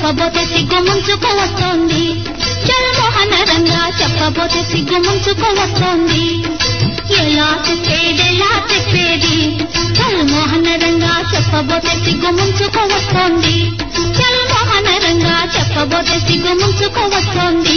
చెప్పబోతే సిగ్గు ముంచుకు వస్తోంది చల్మోహనరంగా చెప్పబోతే సిగ్గు ముంచుకు వస్తోంది ఎలా చెప్పేది ఎలా చెప్పేది చల్మోహనరంగా చెప్పబోతే సిగ్గు ముంచుకు వస్తోంది చల్మోహనరంగా చెప్పబోతే సిగ్గు ముంచుకు వస్తోంది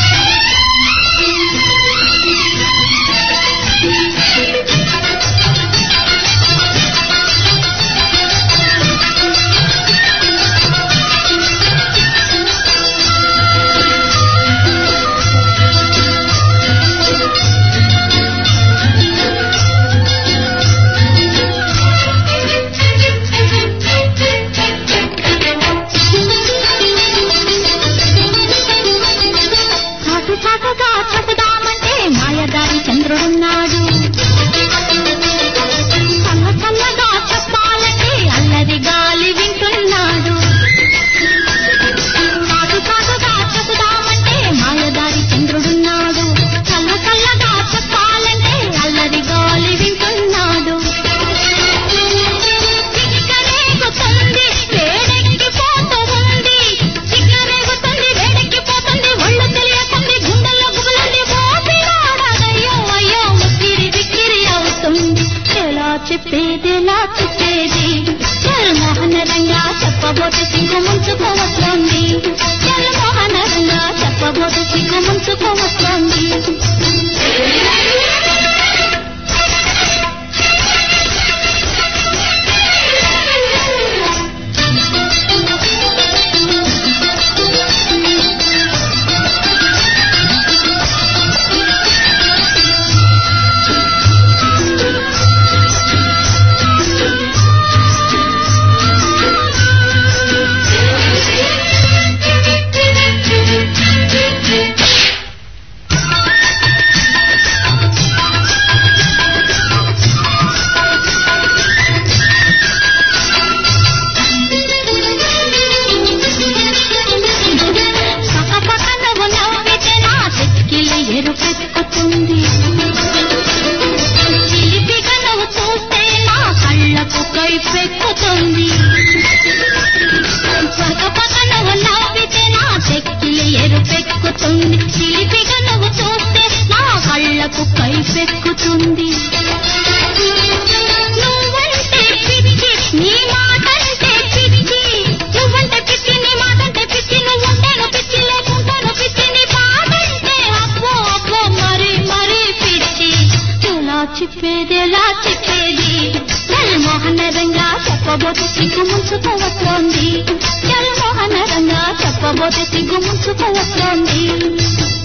చాటు చాటుగా చెబుదామంటే మాయదారి చంద్రుడున్నాడు చల్ల చల్లగా చెప్పాలంటే అల్లరి గాలి వింటున్నాడు చాటు చాటుగా చెబుదామంటే మాయదారి చంద్రుడున్నాడు చల్ల చల్లగా చెప్పాలంటే అల్లరి గాలి వింటున్నాడు సిగ్గరేగుతుంది వేడెక్కిపోతూ ఉంది సిగ్గరేగుతుంది వేడెక్కిపోతుంది ఒళ్ళు తెలియకుంది గుండెల్లో గుబులుంది మోపినాడయ్యో అయ్యో ముక్కిరి బిక్కిరి అవుతుంది ఎలా చెప్పేది ఎలా చెప్పేది చల్మోహనరంగా చెప్పబోతే సిగ్గు ముంచుకోవస్తోంది చల్మోహనరంగా చెప్పబోతే సిగ్గు ముంచుకోవస్తోంది పక్కపక్కన నవ్వితే నా చెక్కిలి ఎరుపెక్కుతుంది చిలిపిగా నువ్వు చూస్తే నా కళ్ళకు కైపెక్కుతుంది పక్కపక్కన నవ్వితే నా చెక్కిలి ఎరుపెక్కుతుంది చిలిపిగా నువ్వు చూస్తే నా కళ్ళకు కైపెక్కుతుంది నువ్వంటే పిచ్చి నీ మాటంటే పిచ్చి నువ్వంటే పిచ్చి నీ మాటంటే పిచ్చి నువ్వుంటేను పిచ్చి లేకుంటాను పిచ్చి నీ పాటంటే అబ్బో అబ్బో మరి మరి పిచ్చి ఎలా చెప్పేది ఎలా చెప్పేది చల్మోహనరంగా చెప్పబోతే సిగ్గు ముంచుకు వస్తోంది చల్మోహనరంగా చెప్పబోతే సిగ్గు ముంచుకు వస్తోంది